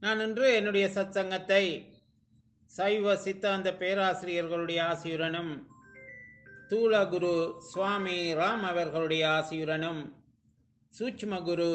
நான் இன்று என்னுடைய சத்சங்கத்தை சைவ சித்தாந்த பேராசிரியர்களுடைய ஆசியுடனும் தூளகுரு சுவாமி ராம் அவர்களுடைய ஆசியுடனும் சூட்சும குரு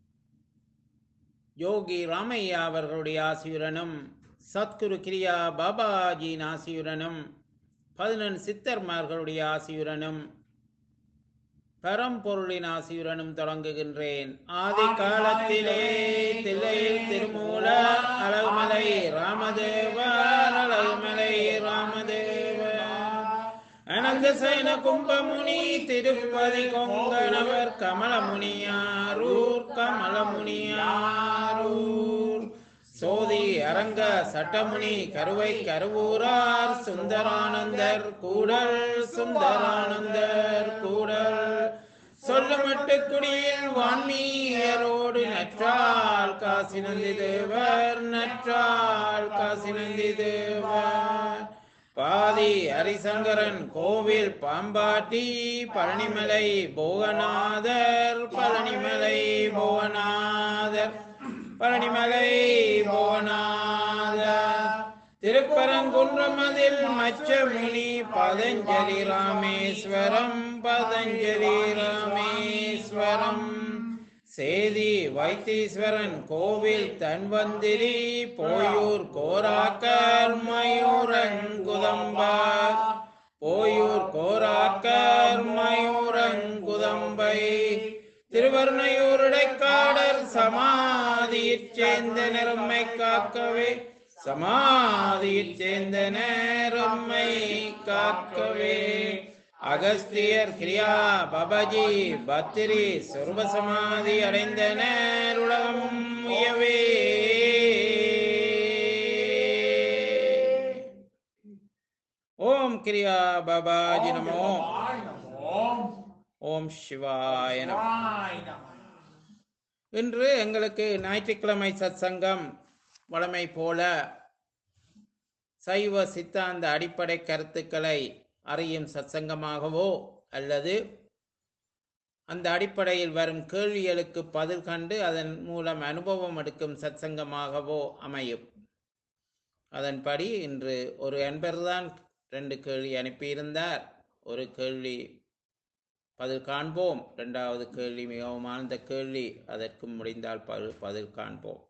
யோகி ராமையா அவர்களுடைய ஆசியுடனும் சத்குரு கிரியா பாபாஜியின் ஆசியுடனும் பதினெண் சித்தர்மார்களுடைய ஆசியுடனும் பரம்பொருளின் ஆசியுடனும் தொடங்குகின்றேன் ஆதி காலத்திலே தில்லையில் திருமூல அழகுமலை ராமதேவர் அழகுமலை ராமதேவர் அனந்த சைன கும்பமுனி திருப்பதி கொங்கணவர் கமலமுனியாரூர் கமலமுனியாரூர் சோதி அரங்க சட்டமுனி கருவை கருவூரார் சுந்தரானந்தர் கூடல் சுந்தரானந்தர் கூடல் சொல்லமட்டு குடியில் வான்மீயரோடு நற்றால் காசி நந்தி தேவர் நற்றால் காசி நந்தி தேவர் பாதி ஹரிசங்கரன் கோவில் பாம்பாட்டி பழனிமலை போகநாதர் பழனிமலை போகநாதர் பழனிமலை போகநாதர் திருப்பரங்குன்றமதில் மச்சமுனி பதஞ்சலி ராமேஸ்வரம் பதஞ்சலி ராமேஸ்வரம் சேதி வைத்தீஸ்வரன் கோவில் தன்வந்திரி போயூர் கோராக்கர் மயூரங்குதம்பார் போயூர் கோராக்கர் மயூரங்குதம்பை திருவர்ணையூருடைக்காடர் சமாதியிற் சேர்ந்த நிறம்மை காக்கவே சமாதியிற் சேர்ந்த நேரம்மை காக்கவே அகஸ்தியர் கிரியா பபஜி பத்திரி சொர்வ சமாதி அடைந்த நேருலகம் உயவே ஓம் கிரியா பாபாஜி நமோ ஓம் சிவாய நமோ இன்று எங்களுக்கு ஞாயிற்றுக்கிழமை சத்சங்கம் வழமை போல சைவ சித்தாந்த அடிப்படை கருத்துக்களை அறியும் சத்சங்கமாகவோ அல்லது அந்த அடிப்படையில் வரும் கேள்விகளுக்கு பதில் கண்டு அதன் மூலம் அனுபவம் எடுக்கும் சத்சங்கமாகவோ அமையும் அதன்படி இன்று ஒரு அன்பர்தான் ரெண்டு கேள்வி அனுப்பியிருந்தார் ஒரு கேள்வி பதில் காண்போம் இரண்டாவது கேள்வி மிகவும் ஆழ்ந்த கேள்வி அதற்கு முடிந்தால் பதில் பதில் காண்போம்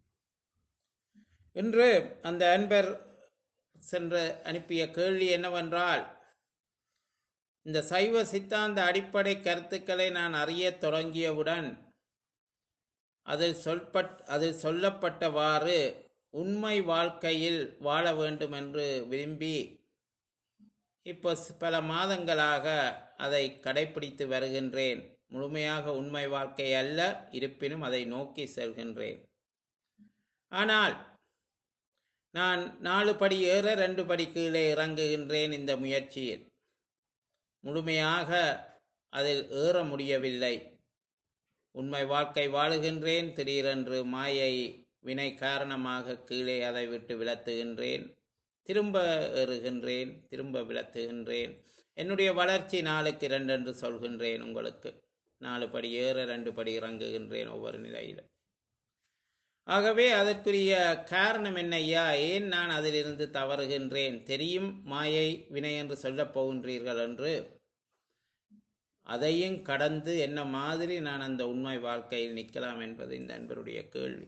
இன்று அந்த அன்பர் சென்று அனுப்பிய கேள்வி என்னவென்றால் இந்த சைவ சித்தாந்த அடிப்படை கருத்துக்களை நான் அறிய தொடங்கியவுடன் அதில் சொல்பட் அதில் சொல்லப்பட்டவாறு உண்மை வாழ்க்கையில் வாழ வேண்டும் என்று விரும்பி இப்போ பல மாதங்களாக அதை கடைபிடித்து வருகின்றேன் முழுமையாக உண்மை வாழ்க்கை அல்ல இருப்பினும் அதை நோக்கி செல்கின்றேன் ஆனால் நான் நாலு படி ஏற ரெண்டு படி கீழே இறங்குகின்றேன் இந்த முயற்சியில் முழுமையாக அதில் ஏற முடியவில்லை உண்மை வாழ்க்கை வாழுகின்றேன் திடீரென்று மாயை வினை காரணமாக கீழே அதை விட்டு விலத்துகின்றேன் திரும்ப ஏறுகின்றேன் திரும்ப விலத்துகின்றேன் என்னுடைய வளர்ச்சி நாளுக்கு இரண்டு என்று சொல்கின்றேன் உங்களுக்கு நாலு படி ஏற ரெண்டு படி இறங்குகின்றேன் ஒவ்வொரு நிலையிலும் ஆகவே அதற்குரிய காரணம் என்ன ஐயா ஏன் நான் அதிலிருந்து தவறுகின்றேன் தெரியும் மாயை வினை என்று சொல்லப் போகின்றீர்கள் என்று அதையும் கடந்து என்ன மாதிரி நான் அந்த உண்மை வாழ்க்கையில் நிற்கலாம் என்பது இந்த நண்பருடைய கேள்வி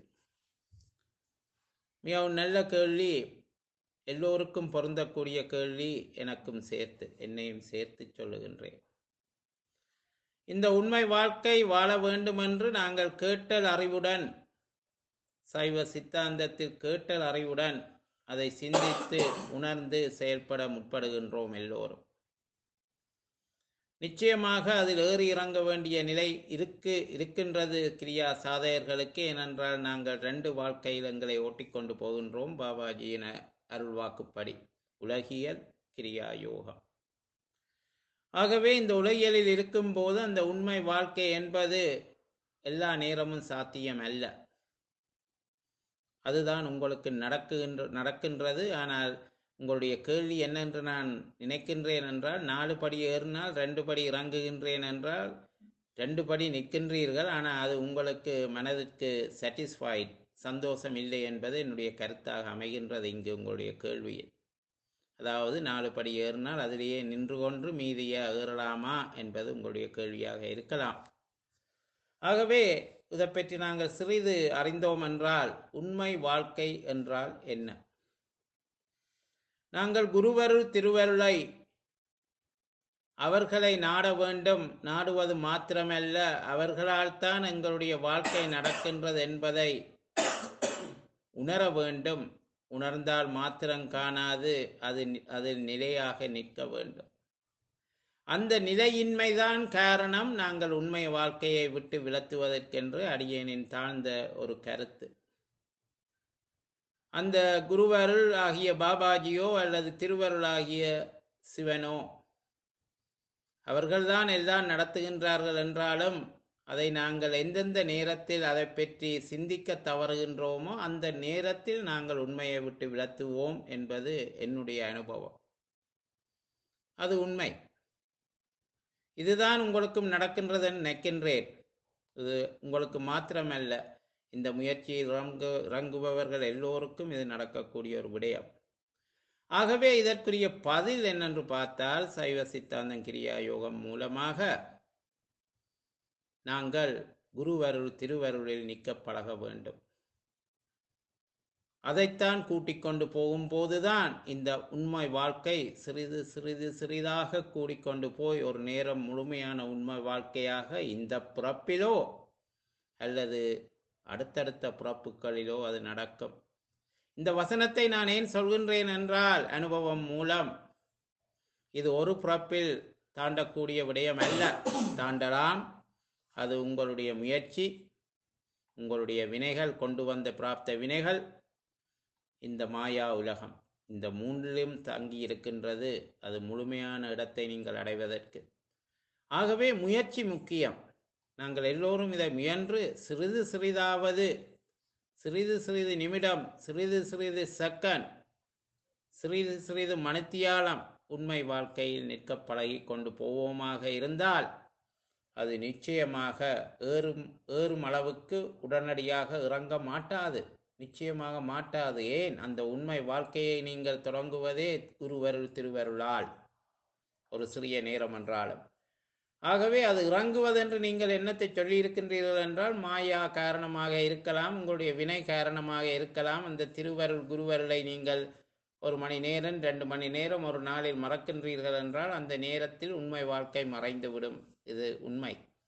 மிகவும் நல்ல கேள்வி எல்லோருக்கும் பொருந்தக்கூடிய கேள்வி எனக்கும் சேர்த்து என்னையும் சேர்த்து சொல்லுகின்றேன் இந்த உண்மை வாழ்க்கை வாழ வேண்டும் என்று நாங்கள் கேட்டல் அறிவுடன் சைவ சித்தாந்தத்தில் கேட்டல் அறிவுடன் அதை சிந்தித்து உணர்ந்து செயல்பட முற்படுகின்றோம் எல்லோரும் நிச்சயமாக அதில் ஏறி இறங்க வேண்டிய நிலை இருக்கு இருக்கின்றது கிரியா சாதகர்களுக்கு ஏனென்றால் நாங்கள் ரெண்டு வாழ்க்கையில் எங்களை ஓட்டிக்கொண்டு போகின்றோம் பாபாஜியின் அருள் வாக்குப்படி உலகியல் கிரியா யோகா ஆகவே இந்த உலகியலில் இருக்கும்போது அந்த உண்மை வாழ்க்கை என்பது எல்லா நேரமும் சாத்தியம் அல்ல அதுதான் உங்களுக்கு நடக்குகின்ற நடக்கின்றது ஆனால் உங்களுடைய கேள்வி என்னென்று நான் நினைக்கின்றேன் என்றால் நாலு படி ஏறினால் ரெண்டு படி இறங்குகின்றேன் என்றால் ரெண்டு படி நிற்கின்றீர்கள் ஆனால் அது உங்களுக்கு மனதிற்கு சாட்டிஸ்ஃபைட் சந்தோஷம் இல்லை என்பது என்னுடைய கருத்தாக அமைகின்றது இங்கு உங்களுடைய கேள்வியில் அதாவது நாலு படி ஏறினால் அதிலேயே நின்று கொண்டு மீதியை ஏறலாமா என்பது உங்களுடைய கேள்வியாக இருக்கலாம் ஆகவே இதை பற்றி நாங்கள் சிறிது அறிந்தோம் என்றால் உண்மை வாழ்க்கை என்றால் என்ன நாங்கள் குருவருள் திருவருளை அவர்களை நாட வேண்டும் நாடுவது மாத்திரமல்ல அவர்களால் தான் எங்களுடைய வாழ்க்கை நடக்கின்றது என்பதை உணர வேண்டும் உணர்ந்தால் மாத்திரம் காணாது அது அது நிலையாக நிற்க வேண்டும் அந்த நிலையின்மைதான் காரணம் நாங்கள் உண்மை வாழ்க்கையை விட்டு விலத்துவதற்கென்று அடியேனின் தாழ்ந்த ஒரு கருத்து அந்த குருவருள் ஆகிய பாபாஜியோ அல்லது திருவருள் ஆகிய சிவனோ அவர்கள்தான் எல்லாம் நடத்துகின்றார்கள் என்றாலும் அதை நாங்கள் எந்தெந்த நேரத்தில் அதை பற்றி சிந்திக்க தவறுகின்றோமோ அந்த நேரத்தில் நாங்கள் உண்மையை விட்டு விளத்துவோம் என்பது என்னுடைய அனுபவம் அது உண்மை இதுதான் உங்களுக்கும் நடக்கின்றது நினைக்கின்றேன் இது உங்களுக்கு மாத்திரமல்ல இந்த முயற்சியில் இறங்கு இறங்குபவர்கள் எல்லோருக்கும் இது நடக்கக்கூடிய ஒரு விடயம் ஆகவே இதற்குரிய பதில் என்னென்று பார்த்தால் சைவ சித்தாந்தம் கிரியா யோகம் மூலமாக நாங்கள் குருவருள் திருவருளில் நிற்க பழக வேண்டும் அதைத்தான் கூட்டிக் கொண்டு போகும்போதுதான் இந்த உண்மை வாழ்க்கை சிறிது சிறிது சிறிதாக கூடிக்கொண்டு போய் ஒரு நேரம் முழுமையான உண்மை வாழ்க்கையாக இந்த பிறப்பிலோ அல்லது அடுத்தடுத்த பிறப்புகளிலோ அது நடக்கும் இந்த வசனத்தை நான் ஏன் சொல்கின்றேன் என்றால் அனுபவம் மூலம் இது ஒரு பிறப்பில் தாண்டக்கூடிய விடயம் அல்ல தாண்டலாம் அது உங்களுடைய முயற்சி உங்களுடைய வினைகள் கொண்டு வந்த பிராப்த வினைகள் இந்த மாயா உலகம் இந்த மூன்றிலும் தங்கி இருக்கின்றது அது முழுமையான இடத்தை நீங்கள் அடைவதற்கு ஆகவே முயற்சி முக்கியம் நாங்கள் எல்லோரும் இதை முயன்று சிறிது சிறிதாவது சிறிது சிறிது நிமிடம் சிறிது சிறிது செகண்ட் சிறிது சிறிது மணித்தியாலம் உண்மை வாழ்க்கையில் நிற்க பழகி கொண்டு போவோமாக இருந்தால் அது நிச்சயமாக ஏறும் ஏறும் அளவுக்கு உடனடியாக இறங்க மாட்டாது நிச்சயமாக மாட்டாது ஏன் அந்த உண்மை வாழ்க்கையை நீங்கள் தொடங்குவதே குருவருள் திருவருளால் ஒரு சிறிய நேரம் என்றாலும் ஆகவே அது இறங்குவதென்று நீங்கள் என்னத்தை சொல்லி இருக்கின்றீர்கள் என்றால் மாயா காரணமாக இருக்கலாம் உங்களுடைய வினை காரணமாக இருக்கலாம் அந்த திருவருள் குருவருளை நீங்கள் ஒரு மணி நேரம் ரெண்டு மணி நேரம் ஒரு நாளில் மறக்கின்றீர்கள் என்றால் அந்த நேரத்தில் உண்மை வாழ்க்கை மறைந்துவிடும் இது உண்மை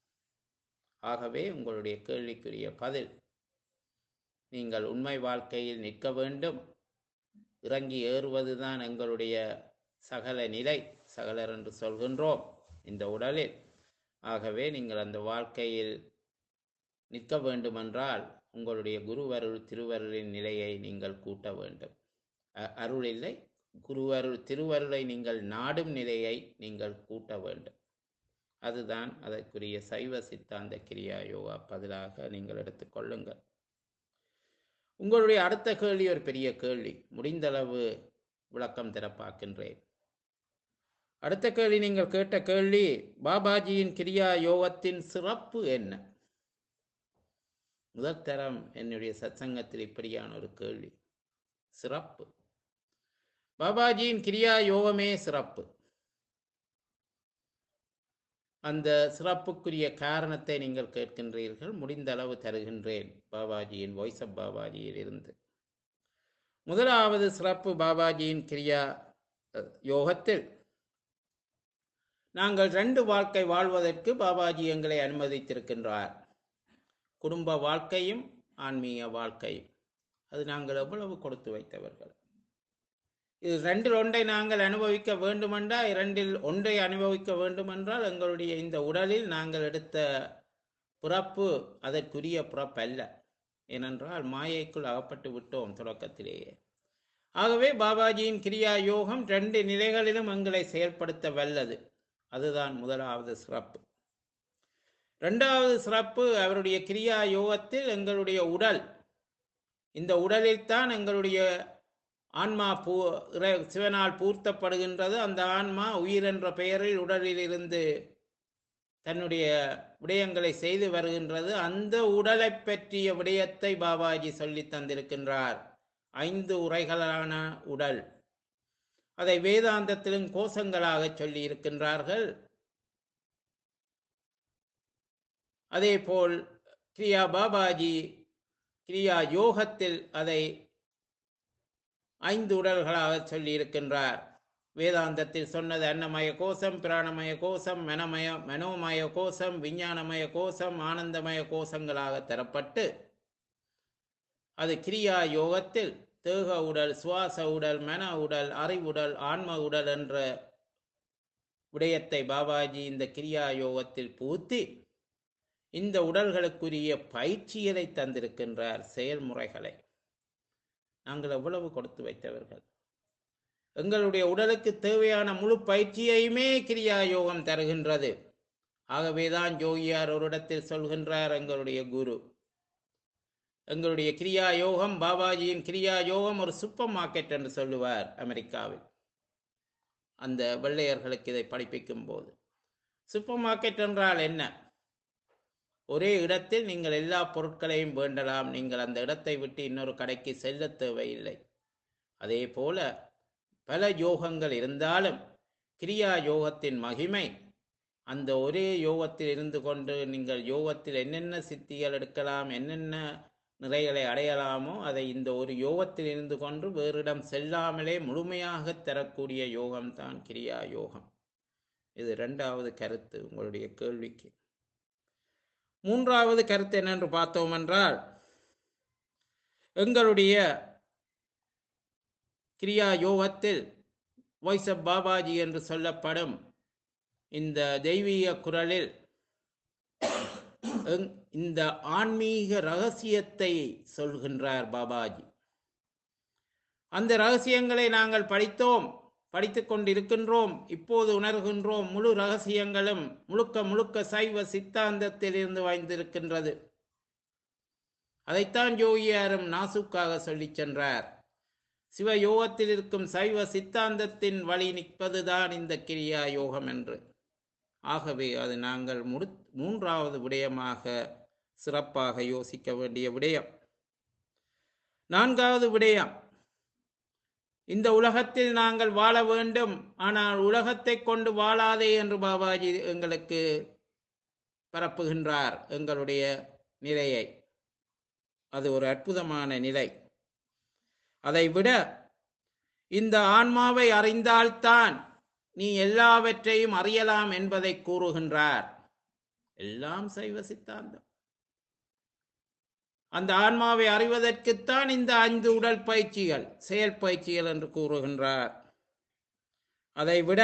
ஆகவே உங்களுடைய கேள்விக்குரிய பதில் நீங்கள் உண்மை வாழ்க்கையில் நிற்க வேண்டும் இறங்கி ஏறுவதுதான் எங்களுடைய சகல நிலை சகலர் என்று சொல்கின்றோம் இந்த உடலில் ஆகவே நீங்கள் அந்த வாழ்க்கையில் நிற்க வேண்டுமென்றால் உங்களுடைய குருவருள் திருவருளின் நிலையை நீங்கள் கூட்ட வேண்டும் அ- அருள் இல்லை குருவருள் திருவருளை நீங்கள் நாடும் நிலையை நீங்கள் கூட்ட வேண்டும் அதுதான் அதற்குரிய சைவ சித்தாந்த கிரியா யோகா பதிலாக நீங்கள் எடுத்துக்கொள்ளுங்கள் உங்களுடைய அடுத்த கேள்வி ஒரு பெரிய கேள்வி முடிந்தளவு விளக்கம் தர பார்க்கின்றேன் அடுத்த கேள்வி நீங்கள் கேட்ட கேள்வி பாபாஜியின் கிரியா யோகத்தின் சிறப்பு என்ன முதல் தரம் என்னுடைய சத்சங்கத்தில் இப்படியான ஒரு கேள்வி சிறப்பு பாபாஜியின் கிரியா யோகமே சிறப்பு அந்த சிறப்புக்குரிய காரணத்தை நீங்கள் கேட்கின்றீர்கள் முடிந்த அளவு தருகின்றேன் பாபாஜியின் வாய்ஸ் ஆஃப் பாபாஜியில் இருந்து முதலாவது சிறப்பு பாபாஜியின் கிரியா அஹ், யோகத்தில் நாங்கள் ரெண்டு வாழ்க்கை வாழ்வதற்கு பாபாஜி எங்களை அனுமதித்திருக்கின்றார் குடும்ப வாழ்க்கையும் ஆன்மீக வாழ்க்கையும் அது நாங்கள் எவ்வளவு கொடுத்து வைத்தவர்கள் இது ரெண்டில் ஒன்றை நாங்கள் அனுபவிக்க வேண்டுமென்றால் இரண்டில் ஒன்றை அனுபவிக்க வேண்டுமென்றால் எங்களுடைய இந்த உடலில் நாங்கள் எடுத்த பிறப்பு அதற்குரிய பிறப்பு அல்ல ஏனென்றால் மாயைக்குள் அகப்பட்டு விட்டோம் தொடக்கத்திலேயே ஆகவே பாபாஜியின் கிரியா யோகம் ரெண்டு நிலைகளிலும் எங்களை செயல்படுத்த வல்லது அதுதான் முதலாவது சிறப்பு இரண்டாவது சிறப்பு அவருடைய கிரியா யோகத்தில் எங்களுடைய உடல் இந்த உடலில்தான் எங்களுடைய ஆன்மா பூ இறை- சிவனால் பூர்த்தப்படுகின்றது அந்த ஆன்மா உயிர் என்ற பெயரில் உடலில் இருந்து தன்னுடைய விடயங்களை செய்து வருகின்றது அந்த உடலை பற்றிய விடயத்தை பாபாஜி சொல்லி தந்திருக்கின்றார் ஐந்து உரைகளான உடல் அதை வேதாந்தத்திலும் கோஷங்களாக சொல்லி இருக்கின்றார்கள் அதேபோல் கிரியா பாபாஜி கிரியா யோகத்தில் அதை ஐந்து உடல்களாக சொல்லி இருக்கின்றார் வேதாந்தத்தில் சொன்னது அன்னமய கோஷம் பிராணமய கோஷம் மனமய மனோமய கோஷம் விஞ்ஞானமய கோஷம் ஆனந்தமய கோஷங்களாக தரப்பட்டு அது கிரியா யோகத்தில் தேக உடல் சுவாச உடல் மன உடல் அறிவுடல் ஆன்ம உடல் என்ற விடயத்தை பாபாஜி இந்த கிரியா யோகத்தில் பூத்தி இந்த உடல்களுக்குரிய பயிற்சிகளை தந்திருக்கின்றார் செயல்முறைகளை நாங்கள் எவ்வளவு கொடுத்து வைத்தவர்கள் எங்களுடைய உடலுக்கு தேவையான முழு பயிற்சியையுமே கிரியா யோகம் தருகின்றது ஆகவேதான் ஜோகியார் ஒரு இடத்தில் சொல்கின்றார் எங்களுடைய குரு எங்களுடைய கிரியா யோகம் பாபாஜியின் கிரியா யோகம் ஒரு சூப்பர் மார்க்கெட் என்று சொல்லுவார் அமெரிக்காவில் அந்த வெள்ளையர்களுக்கு இதை படிப்பிக்கும் போது சூப்பர் மார்க்கெட் என்றால் என்ன ஒரே இடத்தில் நீங்கள் எல்லா பொருட்களையும் வேண்டலாம் நீங்கள் அந்த இடத்தை விட்டு இன்னொரு கடைக்கு செல்ல தேவையில்லை அதே போல பல யோகங்கள் இருந்தாலும் கிரியா யோகத்தின் மகிமை அந்த ஒரே யோகத்தில் இருந்து கொண்டு நீங்கள் யோகத்தில் என்னென்ன சித்திகள் எடுக்கலாம் என்னென்ன நிறைகளை அடையலாமோ அதை இந்த ஒரு யோகத்தில் இருந்து கொண்டு வேறிடம் செல்லாமலே முழுமையாக தரக்கூடிய யோகம்தான் கிரியா யோகம் இது இரண்டாவது கருத்து உங்களுடைய கேள்விக்கு மூன்றாவது கருத்து என்னென்று பார்த்தோம் என்றால் எங்களுடைய கிரியா யோகத்தில் வாய்ஸ் ஆஃப் பாபாஜி என்று சொல்லப்படும் இந்த தெய்வீக குரலில் எங்- இந்த ஆன்மீக ரகசியத்தை சொல்கின்றார் பாபாஜி அந்த ரகசியங்களை நாங்கள் படித்தோம் படித்துக் கொண்டிருக்கின்றோம் இப்போது உணர்கின்றோம் முழு ரகசியங்களும் முழுக்க முழுக்க சைவ சித்தாந்தத்தில் இருந்து வாய்ந்திருக்கின்றது அதைத்தான் யோகியாரும் நாசுக்காக சொல்லிச் சென்றார் சிவ யோகத்தில் இருக்கும் சைவ சித்தாந்தத்தின் வழி நிற்பதுதான் இந்த கிரியா யோகம் என்று ஆகவே அது நாங்கள் முடு மூன்றாவது விடயமாக சிறப்பாக யோசிக்க வேண்டிய விடயம் நான்காவது விடயம் இந்த உலகத்தில் நாங்கள் வாழ வேண்டும் ஆனால் உலகத்தை கொண்டு வாழாதே என்று பாபாஜி எங்களுக்கு பரப்புகின்றார் எங்களுடைய நிலையை அது ஒரு அற்புதமான நிலை அதை விட இந்த ஆன்மாவை அறிந்தால்தான் நீ எல்லாவற்றையும் அறியலாம் என்பதை கூறுகின்றார் எல்லாம் சைவ சித்தாந்தம் அந்த ஆன்மாவை அறிவதற்குத்தான் இந்த ஐந்து உடல் பயிற்சிகள் செயல் பயிற்சிகள் என்று கூறுகின்றார் அதை விட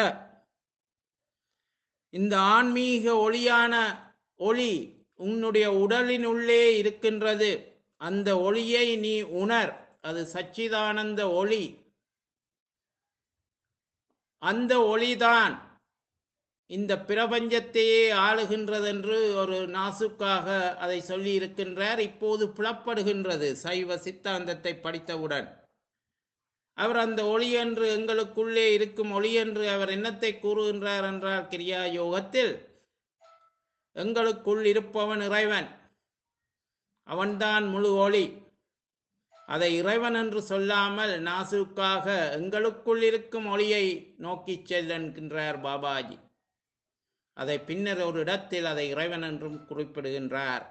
இந்த ஆன்மீக ஒளியான ஒளி உன்னுடைய உடலின் உள்ளே இருக்கின்றது அந்த ஒளியை நீ உணர் அது சச்சிதானந்த ஒளி அந்த ஒளிதான் இந்த பிரபஞ்சத்தையே ஆளுகின்றது என்று ஒரு நாசுக்காக அதை சொல்லி இருக்கின்றார் இப்போது புலப்படுகின்றது சைவ சித்தாந்தத்தை படித்தவுடன் அவர் அந்த ஒளி என்று எங்களுக்குள்ளே இருக்கும் ஒளி என்று அவர் என்னத்தை கூறுகின்றார் என்றால் கிரியா யோகத்தில் எங்களுக்குள் இருப்பவன் இறைவன் அவன்தான் முழு ஒளி அதை இறைவன் என்று சொல்லாமல் நாசுக்காக எங்களுக்குள் இருக்கும் ஒளியை நோக்கிச் செல் என்கின்றார் பாபாஜி அதை பின்னர் ஒரு இடத்தில் அதை இறைவன் என்றும் குறிப்பிடுகின்றார்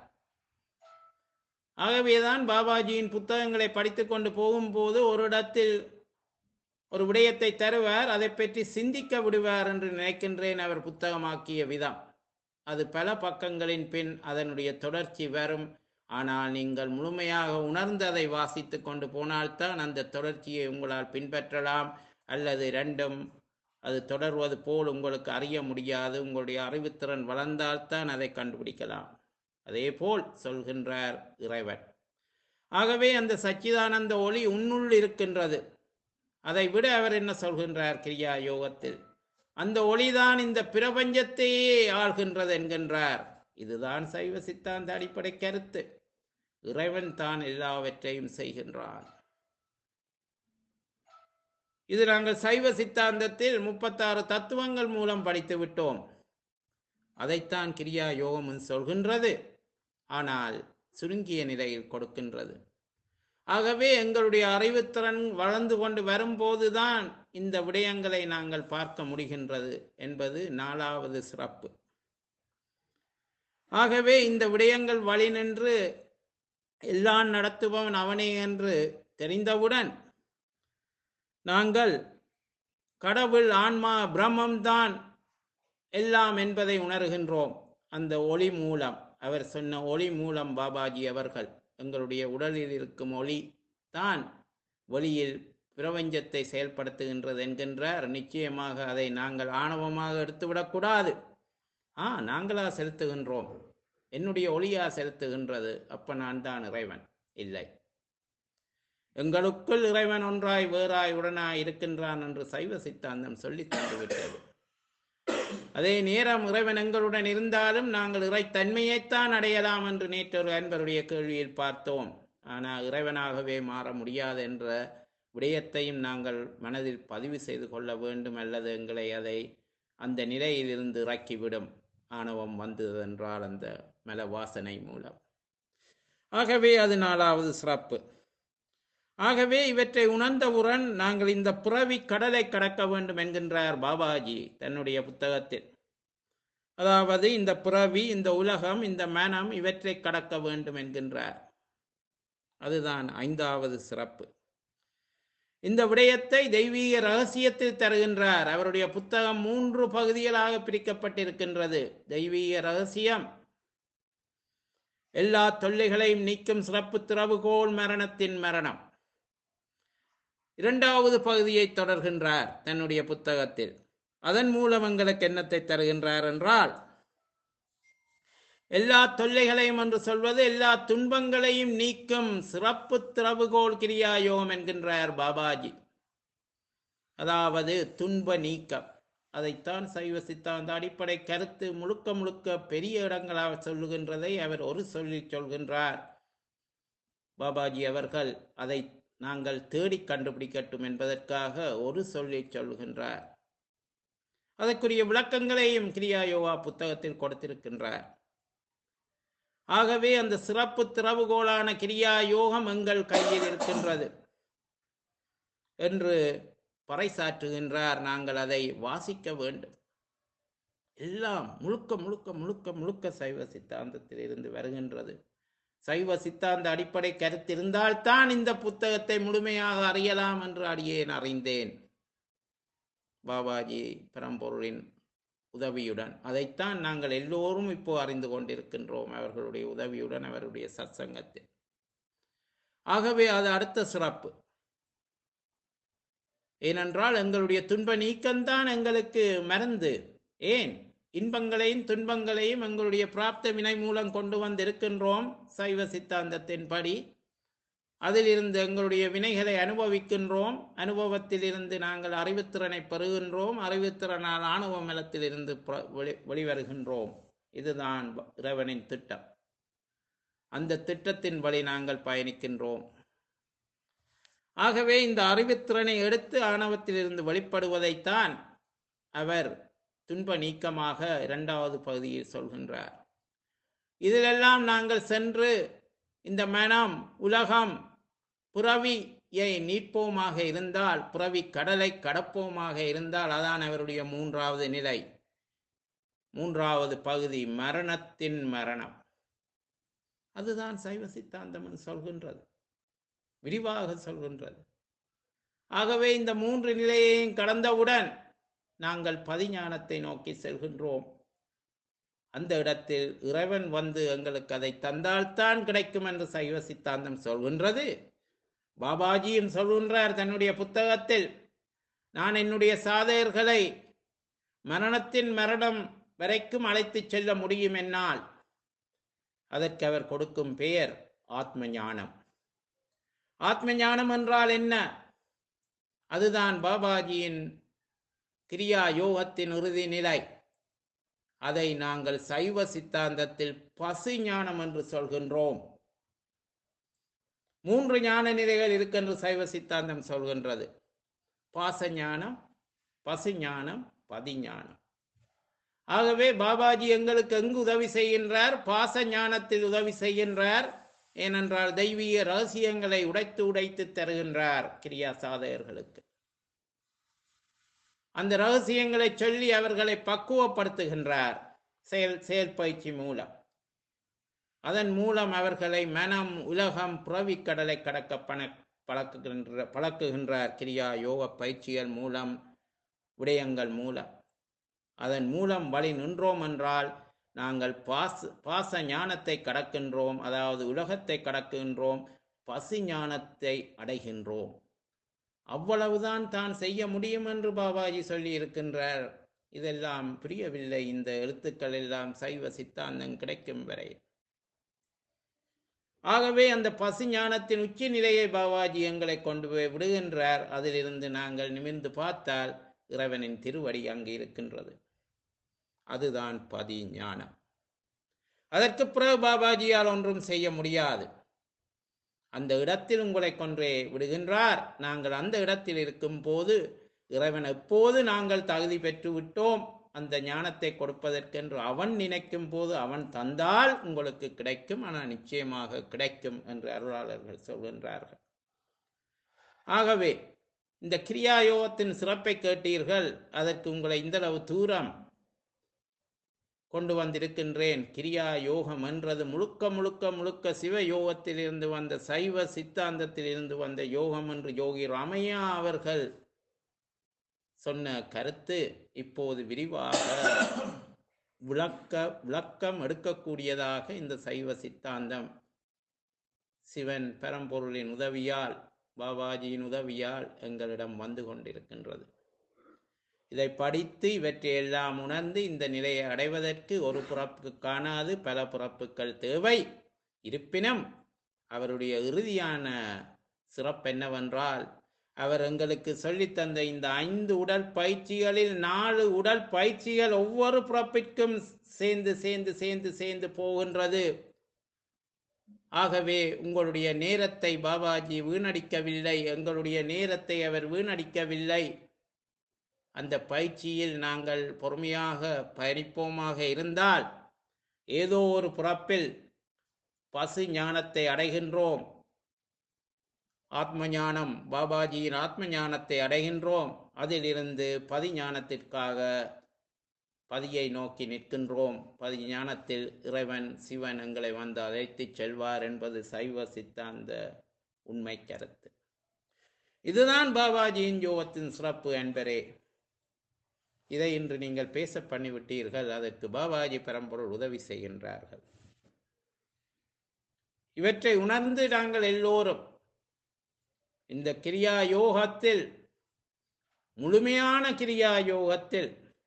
ஆகவேதான் பாபாஜியின் புத்தகங்களை படித்துக் கொண்டு போகும்போது ஒரு இடத்தில் ஒரு விடயத்தை தருவார் அதை பற்றி சிந்திக்க விடுவார் என்று நினைக்கின்றேன் அவர் புத்தகமாக்கிய விதம் அது பல பக்கங்களின் பின் அதனுடைய தொடர்ச்சி வரும் ஆனால் நீங்கள் முழுமையாக உணர்ந்து அதை வாசித்து கொண்டு போனால்தான் அந்த தொடர்ச்சியை உங்களால் பின்பற்றலாம் அல்லது ரெண்டும் அது தொடர்வது போல் உங்களுக்கு அறிய முடியாது உங்களுடைய அறிவுத்திறன் வளர்ந்தால்தான் அதை கண்டுபிடிக்கலாம் அதே போல் சொல்கின்றார் இறைவன் ஆகவே அந்த சச்சிதானந்த ஒளி உன்னுள் இருக்கின்றது அதை விட அவர் என்ன சொல்கின்றார் கிரியா யோகத்தில் அந்த ஒளிதான் இந்த பிரபஞ்சத்தையே ஆள்கின்றது என்கின்றார் இதுதான் சைவ சித்தாந்த அடிப்படை கருத்து இறைவன் தான் எல்லாவற்றையும் செய்கின்றான் இது நாங்கள் சைவ சித்தாந்தத்தில் முப்பத்தாறு தத்துவங்கள் மூலம் படித்து விட்டோம் அதைத்தான் கிரியா யோகமும் சொல்கின்றது ஆனால் சுருங்கிய நிலையில் கொடுக்கின்றது ஆகவே எங்களுடைய அறிவுத்திறன் வளர்ந்து கொண்டு வரும்போதுதான் இந்த விடயங்களை நாங்கள் பார்க்க முடிகின்றது என்பது நாலாவது சிறப்பு ஆகவே இந்த விடயங்கள் வழி நின்று எல்லாம் நடத்துபவன் அவனே என்று தெரிந்தவுடன் நாங்கள் கடவுள் ஆன்மா பிரம்மம்தான் எல்லாம் என்பதை உணர்கின்றோம் அந்த ஒளி மூலம் அவர் சொன்ன ஒளி மூலம் பாபாஜி அவர்கள் எங்களுடைய உடலில் இருக்கும் ஒளி தான் வெளியில் பிரபஞ்சத்தை செயல்படுத்துகின்றது என்கின்றார் நிச்சயமாக அதை நாங்கள் ஆணவமாக எடுத்துவிடக்கூடாது ஆ நாங்களா செலுத்துகின்றோம் என்னுடைய ஒளியா செலுத்துகின்றது அப்ப நான் தான் இறைவன் இல்லை எங்களுக்குள் இறைவன் ஒன்றாய் வேறாய் உடனாய் இருக்கின்றான் என்று சைவ சித்தாந்தம் சொல்லி தந்துவிட்டது அதே நேரம் இறைவன் எங்களுடன் இருந்தாலும் நாங்கள் இறைத்தன்மையைத்தான் அடையலாம் என்று நேற்று ஒரு அன்பருடைய கேள்வியில் பார்த்தோம் ஆனால் இறைவனாகவே மாற முடியாது என்ற விடயத்தையும் நாங்கள் மனதில் பதிவு செய்து கொள்ள வேண்டும் அல்லது எங்களை அதை அந்த நிலையிலிருந்து இறக்கிவிடும் ஆணவம் வந்தது என்றால் அந்த மல வாசனை மூலம் ஆகவே அது நாலாவது சிறப்பு ஆகவே இவற்றை உணர்ந்தவுடன் நாங்கள் இந்த பிறவி கடலை கடக்க வேண்டும் என்கின்றார் பாபாஜி தன்னுடைய புத்தகத்தில் அதாவது இந்த பிறவி இந்த உலகம் இந்த மனம் இவற்றை கடக்க வேண்டும் என்கின்றார் அதுதான் ஐந்தாவது சிறப்பு இந்த விடயத்தை தெய்வீக ரகசியத்தில் தருகின்றார் அவருடைய புத்தகம் மூன்று பகுதிகளாக பிரிக்கப்பட்டிருக்கின்றது தெய்வீக ரகசியம் எல்லா தொல்லைகளையும் நீக்கும் சிறப்பு திறவுகோல் மரணத்தின் மரணம் இரண்டாவது பகுதியை தொடர்கின்றார் தன்னுடைய புத்தகத்தில் அதன் மூலம் எங்களுக்கு எண்ணத்தை தருகின்றார் என்றால் எல்லா தொல்லைகளையும் என்று சொல்வது எல்லா துன்பங்களையும் நீக்கும் சிறப்பு திறவுகோல் கிரியா யோகம் என்கின்றார் பாபாஜி அதாவது துன்ப நீக்கம் அதைத்தான் சைவ சித்தாந்த அடிப்படை கருத்து முழுக்க முழுக்க பெரிய இடங்களாக சொல்லுகின்றதை அவர் ஒரு சொல்லில் சொல்கின்றார் பாபாஜி அவர்கள் அதை நாங்கள் தேடி கண்டுபிடிக்கட்டும் என்பதற்காக ஒரு சொல்லை சொல்கின்றார் அதற்குரிய விளக்கங்களையும் கிரியா யோகா புத்தகத்தில் கொடுத்திருக்கின்றார் ஆகவே அந்த சிறப்பு திறவுகோலான கிரியா யோகம் எங்கள் கையில் இருக்கின்றது என்று பறைசாற்றுகின்றார் நாங்கள் அதை வாசிக்க வேண்டும் எல்லாம் முழுக்க முழுக்க முழுக்க முழுக்க சைவ சித்தாந்தத்தில் இருந்து வருகின்றது சைவ சித்தாந்த அடிப்படை கருத்திருந்தால்தான் இந்த புத்தகத்தை முழுமையாக அறியலாம் என்று அடியேன் அறிந்தேன் பாபாஜி பரம்பொருளின் உதவியுடன் அதைத்தான் நாங்கள் எல்லோரும் இப்போ அறிந்து கொண்டிருக்கின்றோம் அவர்களுடைய உதவியுடன் அவருடைய சத்சங்கத்தில் ஆகவே அது அடுத்த சிறப்பு ஏனென்றால் எங்களுடைய துன்ப நீக்கம்தான் எங்களுக்கு மருந்து ஏன் இன்பங்களையும் துன்பங்களையும் எங்களுடைய பிராப்த வினை மூலம் கொண்டு வந்திருக்கின்றோம் சைவ சித்தாந்தத்தின்படி அதிலிருந்து எங்களுடைய வினைகளை அனுபவிக்கின்றோம் அனுபவத்தில் இருந்து நாங்கள் அறிவுத்திறனை பெறுகின்றோம் அறிவுத்திறனால் ஆணவ மலத்தில் இருந்து வெளி வெளிவருகின்றோம் இதுதான் இறைவனின் திட்டம் அந்த திட்டத்தின் வழி நாங்கள் பயணிக்கின்றோம் ஆகவே இந்த அறிவுத்திறனை எடுத்து ஆணவத்திலிருந்து வெளிப்படுவதைத்தான் அவர் துன்ப நீக்கமாக இரண்டாவது பகுதியில் சொல்கின்றார் இதிலெல்லாம் நாங்கள் சென்று இந்த மனம் உலகம் புறவியை நீட்போமாக இருந்தால் புறவி கடலை கடப்போமாக இருந்தால் அதான் அவருடைய மூன்றாவது நிலை மூன்றாவது பகுதி மரணத்தின் மரணம் அதுதான் சைவ சித்தாந்தம் என்று சொல்கின்றது விரிவாக சொல்கின்றது ஆகவே இந்த மூன்று நிலையையும் கடந்தவுடன் நாங்கள் பதிஞானத்தை நோக்கி செல்கின்றோம் அந்த இடத்தில் இறைவன் வந்து எங்களுக்கு அதை தந்தால்தான் கிடைக்கும் என்று சைவ சித்தாந்தம் சொல்கின்றது பாபாஜியும் சொல்கின்றார் தன்னுடைய புத்தகத்தில் நான் என்னுடைய சாதகர்களை மரணத்தின் மரணம் வரைக்கும் அழைத்துச் செல்ல முடியும் என்னால் அதற்கு அவர் கொடுக்கும் பெயர் ஆத்ம ஞானம் ஆத்ம ஞானம் என்றால் என்ன அதுதான் பாபாஜியின் கிரியா யோகத்தின் இறுதி நிலை அதை நாங்கள் சைவ சித்தாந்தத்தில் பசு ஞானம் என்று சொல்கின்றோம் மூன்று ஞான நிலைகள் இருக்கென்று சைவ சித்தாந்தம் சொல்கின்றது பாச ஞானம் பசு ஞானம் பதிஞானம் ஆகவே பாபாஜி எங்களுக்கு எங்கு உதவி செய்கின்றார் பாச ஞானத்தில் உதவி செய்கின்றார் ஏனென்றால் தெய்வீக ரகசியங்களை உடைத்து உடைத்து தருகின்றார் கிரியா சாதகர்களுக்கு அந்த ரகசியங்களை சொல்லி அவர்களை பக்குவப்படுத்துகின்றார் செயல் செயல் பயிற்சி மூலம் அதன் மூலம் அவர்களை மனம் உலகம் புறவி கடலை கடக்க பண பழக்குகின்ற பழக்குகின்றார் கிரியா யோக பயிற்சிகள் மூலம் விடயங்கள் மூலம் அதன் மூலம் வழி நின்றோம் என்றால் நாங்கள் பாச பாச ஞானத்தை கடக்கின்றோம் அதாவது உலகத்தை கடக்கின்றோம் பசு ஞானத்தை அடைகின்றோம் அவ்வளவுதான் தான் செய்ய முடியும் என்று பாபாஜி சொல்லி இருக்கின்றார் இதெல்லாம் புரியவில்லை இந்த எழுத்துக்கள் எல்லாம் சைவ சித்தாந்தம் கிடைக்கும் வரை ஆகவே அந்த பசு ஞானத்தின் உச்சி நிலையை பாபாஜி எங்களை கொண்டு போய் விடுகின்றார் அதிலிருந்து நாங்கள் நிமிர்ந்து பார்த்தால் இறைவனின் திருவடி அங்கு இருக்கின்றது அதுதான் பதி ஞானம் அதற்கு பிறகு பாபாஜியால் ஒன்றும் செய்ய முடியாது அந்த இடத்தில் உங்களை கொன்றே விடுகின்றார் நாங்கள் அந்த இடத்தில் இருக்கும் போது இறைவன் எப்போது நாங்கள் தகுதி பெற்று விட்டோம் அந்த ஞானத்தை கொடுப்பதற்கென்று அவன் நினைக்கும் போது அவன் தந்தால் உங்களுக்கு கிடைக்கும் ஆனால் நிச்சயமாக கிடைக்கும் என்று அருளாளர்கள் சொல்கின்றார்கள் ஆகவே இந்த கிரியாயோகத்தின் சிறப்பை கேட்டீர்கள் அதற்கு உங்களை இந்தளவு தூரம் கொண்டு வந்திருக்கின்றேன் கிரியா யோகம் என்றது முழுக்க முழுக்க முழுக்க சிவ யோகத்தில் இருந்து வந்த சைவ சித்தாந்தத்தில் இருந்து வந்த யோகம் என்று யோகி ராமையா அவர்கள் சொன்ன கருத்து இப்போது விரிவாக விளக்க விளக்கம் எடுக்கக்கூடியதாக இந்த சைவ சித்தாந்தம் சிவன் பரம்பொருளின் உதவியால் பாபாஜியின் உதவியால் எங்களிடம் வந்து கொண்டிருக்கின்றது இதை படித்து இவற்றை எல்லாம் உணர்ந்து இந்த நிலையை அடைவதற்கு ஒரு பிறப்பு காணாது பல பிறப்புகள் தேவை இருப்பினும் அவருடைய இறுதியான சிறப்பு என்னவென்றால் அவர் எங்களுக்கு சொல்லித்தந்த இந்த ஐந்து உடல் பயிற்சிகளில் நாலு உடல் பயிற்சிகள் ஒவ்வொரு பிறப்பிற்கும் சேர்ந்து சேர்ந்து சேர்ந்து சேர்ந்து போகின்றது ஆகவே உங்களுடைய நேரத்தை பாபாஜி வீணடிக்கவில்லை எங்களுடைய நேரத்தை அவர் வீணடிக்கவில்லை அந்த பயிற்சியில் நாங்கள் பொறுமையாக பயணிப்போமாக இருந்தால் ஏதோ ஒரு புறப்பில் பசு ஞானத்தை அடைகின்றோம் ஆத்ம ஞானம் பாபாஜியின் ஆத்ம ஞானத்தை அடைகின்றோம் அதிலிருந்து பதி ஞானத்திற்காக பதியை நோக்கி நிற்கின்றோம் பதி ஞானத்தில் இறைவன் சிவன் எங்களை வந்து அழைத்துச் செல்வார் என்பது சைவ சித்தாந்த உண்மை கருத்து இதுதான் பாபாஜியின் யோகத்தின் சிறப்பு என்பரே இதை இன்று நீங்கள் பேச பண்ணிவிட்டீர்கள் அதற்கு பாபாஜி பரம்பொருள் உதவி செய்கின்றார்கள் இவற்றை உணர்ந்து நாங்கள் எல்லோரும் இந்த கிரியா யோகத்தில் முழுமையான கிரியா யோகத்தில்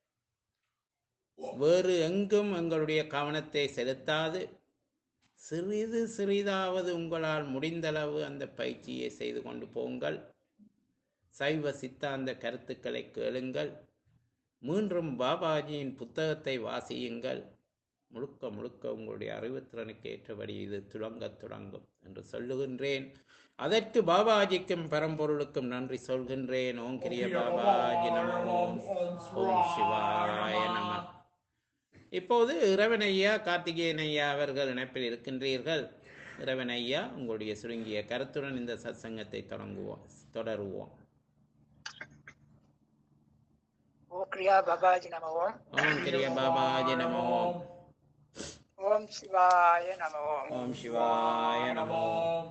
வேறு எங்கும் எங்களுடைய கவனத்தை செலுத்தாது சிறிது சிறிதாவது உங்களால் முடிந்தளவு அந்த பயிற்சியை செய்து கொண்டு போங்கள் சைவ சித்தாந்த கருத்துக்களை கேளுங்கள் மீண்டும் பாபாஜியின் புத்தகத்தை வாசியுங்கள் முழுக்க முழுக்க உங்களுடைய அறிவுத்திறனுக்கு ஏற்றபடி இது துளங்கத் தொடங்கும் என்று சொல்லுகின்றேன் அதற்கு பாபாஜிக்கும் பரம்பொருளுக்கும் நன்றி சொல்கின்றேன் ஓம் கிரிய பாபாஜி நம ஓம் ஓம் சிவாய நம இப்போது இறைவன் ஐயா கார்த்திகேயன் ஐயா அவர்கள் இணைப்பில் இருக்கின்றீர்கள் இறைவன் ஐயா உங்களுடைய சுருங்கிய கருத்துடன் இந்த சத்சங்கத்தை தொடங்குவோம் தொடருவோம் ஓம் கிரியா பாபாஜி நம ஓம் ஓம் கிரிய பாபாஜி நம ஓம் ஓம் சிவாய நம ஓம் ஓம் சிவாய நம ஓம்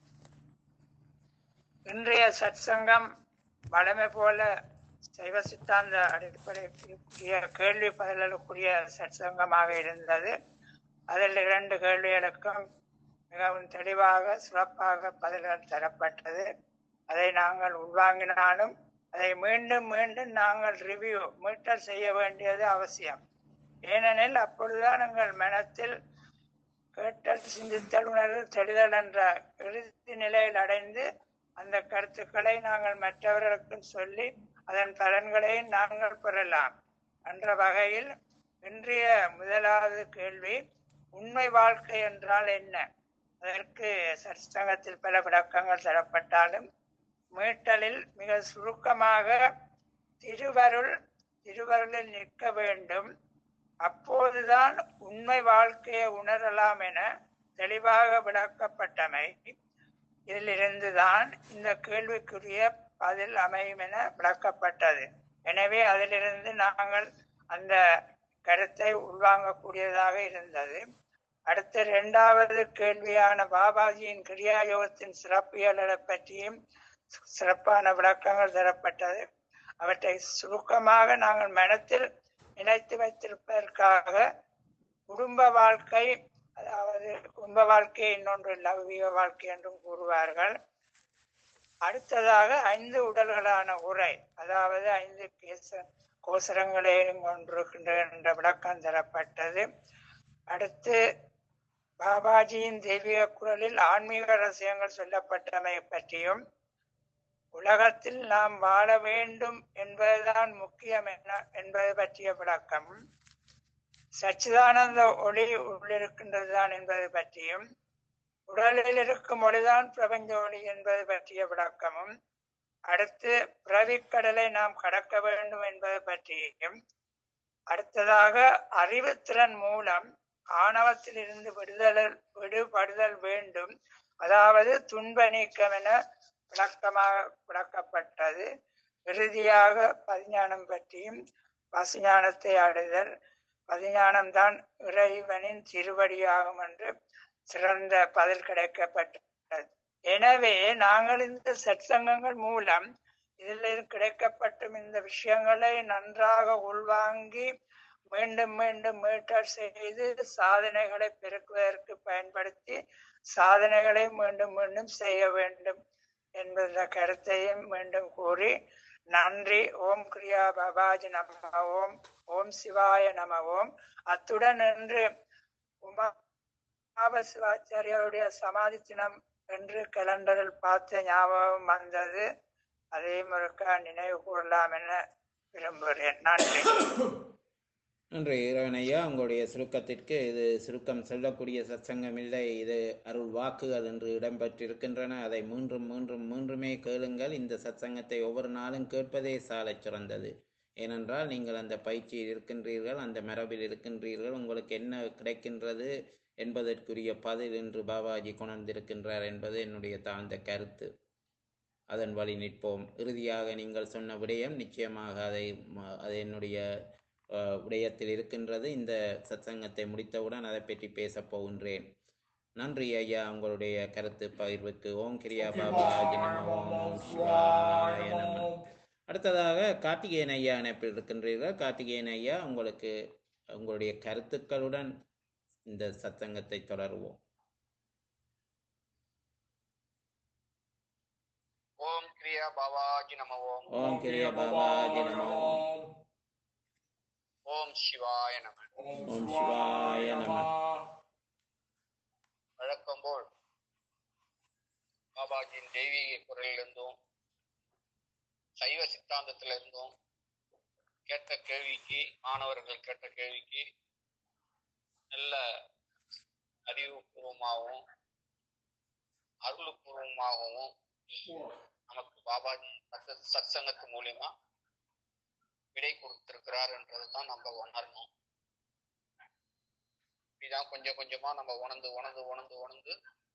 இன்றைய சத்சங்கம் வழமை போல சைவ சித்தாந்த அடிப்படைக்குரிய கேள்வி பதிலுக்குரிய சத்சங்கமாக இருந்தது அதில் இரண்டு கேள்விகளுக்கும் மிகவும் தெளிவாக சிறப்பாக பதில்கள் தரப்பட்டது அதை நாங்கள் உள்வாங்கினாலும் அதை மீண்டும் மீண்டும் நாங்கள் ரிவ்யூ மீட்டர் செய்ய வேண்டியது அவசியம் ஏனெனில் அப்பொழுதுதான் எங்கள் மனத்தில் கேட்டல் சிந்தித்தல் உணர்வு தெளிதல் என்ற இறுதி நிலையில் அடைந்து அந்த கருத்துக்களை நாங்கள் மற்றவர்களுக்கும் சொல்லி அதன் பலன்களை நாங்கள் பெறலாம் என்ற வகையில் இன்றைய முதலாவது கேள்வி உண்மை வாழ்க்கை என்றால் என்ன அதற்கு சற்சங்கத்தில் பல விளக்கங்கள் தரப்பட்டாலும் மீட்டலில் மிக சுருக்கமாக திருவருள் திருவருளில் நிற்க வேண்டும் அப்போதுதான் உண்மை வாழ்க்கையை உணரலாம் என தெளிவாக விளக்கப்பட்டமை இதிலிருந்துதான் இந்த கேள்விக்குரிய பதில் அமையும் என விளக்கப்பட்டது எனவே அதிலிருந்து நாங்கள் அந்த கருத்தை உள்வாங்கக்கூடியதாக இருந்தது அடுத்த இரண்டாவது கேள்வியான பாபாஜியின் கிரியாயோகத்தின் சிறப்பியல்களை பற்றியும் சிறப்பான விளக்கங்கள் தரப்பட்டது அவற்றை சுருக்கமாக நாங்கள் மனத்தில் நினைத்து வைத்திருப்பதற்காக குடும்ப வாழ்க்கை அதாவது குடும்ப வாழ்க்கை இன்னொன்று லௌகிக வாழ்க்கை என்றும் கூறுவார்கள் அடுத்ததாக ஐந்து உடல்களான உரை அதாவது ஐந்து கேச கோசரங்களையும் கொண்டிருக்கின்ற என்ற விளக்கம் தரப்பட்டது அடுத்து பாபாஜியின் தெய்வீக குரலில் ஆன்மீக ரகசியங்கள் சொல்லப்பட்டமை பற்றியும் உலகத்தில் நாம் வாழ வேண்டும் என்பதுதான் முக்கியம் என்ன என்பது பற்றிய விளக்கம் சச்சிதானந்த ஒளி உள்ளிருக்கின்றதுதான் என்பது பற்றியும் உடலில் இருக்கும் ஒளிதான் பிரபஞ்ச ஒளி என்பது பற்றிய விளக்கமும் அடுத்து பிறவிக்கடலை நாம் கடக்க வேண்டும் என்பது பற்றியும் அடுத்ததாக அறிவுத்திறன் மூலம் ஆணவத்தில் இருந்து விடுதல் விடுபடுதல் வேண்டும் அதாவது துன்ப நீக்கம் என விளக்கமாக விளக்கப்பட்டது இறுதியாக பதிஞானம் பற்றியும் பசுஞானத்தை அடைதல் பதிஞானம் தான் இறைவனின் திருவடியாகும் என்று சிறந்த பதில் கிடைக்கப்பட்டது எனவே நாங்கள் இந்த சற்சங்கங்கள் மூலம் இதில் கிடைக்கப்பட்டும் இந்த விஷயங்களை நன்றாக உள்வாங்கி மீண்டும் மீண்டும் மீட்டர் செய்து சாதனைகளை பெருக்குவதற்கு பயன்படுத்தி சாதனைகளை மீண்டும் மீண்டும் செய்ய வேண்டும் என்பத கருத்தையும் மீண்டும் கூறி நன்றி ஓம் கிரியா பாபாஜி நம ஓம் ஓம் சிவாய நம ஓம் அத்துடன் என்று உமா சிவாச்சாரியாருடைய சமாதி தினம் என்று கலண்டரில் பார்த்த ஞாபகம் வந்தது அதையும் ஒருக்கா நினைவு கூறலாம் என விரும்புகிறேன் நன்றி நன்றி இறைவன் ஐயா உங்களுடைய சுருக்கத்திற்கு இது சுருக்கம் சொல்லக்கூடிய சத்சங்கம் இல்லை இது அருள் வாக்குகள் என்று இடம்பெற்றிருக்கின்றன அதை மீண்டும் மீண்டும் மீண்டுமே கேளுங்கள் இந்த சத்சங்கத்தை ஒவ்வொரு நாளும் கேட்பதே சாலச் சிறந்தது ஏனென்றால் நீங்கள் அந்த பயிற்சியில் இருக்கின்றீர்கள் அந்த மரபில் இருக்கின்றீர்கள் உங்களுக்கு என்ன கிடைக்கின்றது என்பதற்குரிய பதில் என்று பாபாஜி கொணர்ந்திருக்கின்றார் என்பது என்னுடைய தாழ்ந்த கருத்து அதன் வழி நிற்போம் இறுதியாக நீங்கள் சொன்ன விடயம் நிச்சயமாக அதை ம- அது என்னுடைய அஹ், விடயத்தில் இருக்கின்றது இந்த சத்சங்கத்தை முடித்தவுடன் அதை பற்றி பேசப் போகின்றேன் நன்றி ஐயா உங்களுடைய கருத்து பகிர்வுக்கு ஓம் கிரியா பாபாஜி நம ஓம் ஓம் சிவாய நம அடுத்ததாக கார்த்திகேயன் ஐயா இணைப்பில் இருக்கின்றீர்கள் கார்த்திகேயன் ஐயா உங்களுக்கு உங்களுடைய கருத்துக்களுடன் இந்த சத்சங்கத்தை தொடருவோம் ஓம் கிரியா பாபாஜி நம ஓம் ஓம் கிரியா பாபாஜி நம ஓம் ஓம் சிவாய நம ஓம் சிவாய நம வழக்கம் போல் பாபாஜியின் தெய்வீக குரலிலிருந்தும் சைவ சித்தாந்தத்திலிருந்தும் கேட்ட கேள்விக்கு மாணவர்கள் கேட்ட கேள்விக்கு நல்ல அறிவுபூர்வமாகவும் அருளுபூர்வமாகவும் நமக்கு பாபாஜி சத் சத்சங்கத்து மூலியமா விடை கொடுத்திருக்கிறார் என்றதுதான் நம்ம உணரணும் இதான் கொஞ்சம் கொஞ்சமா நம்ம உணர்ந்து உணர்ந்து உணர்ந்து உணர்ந்து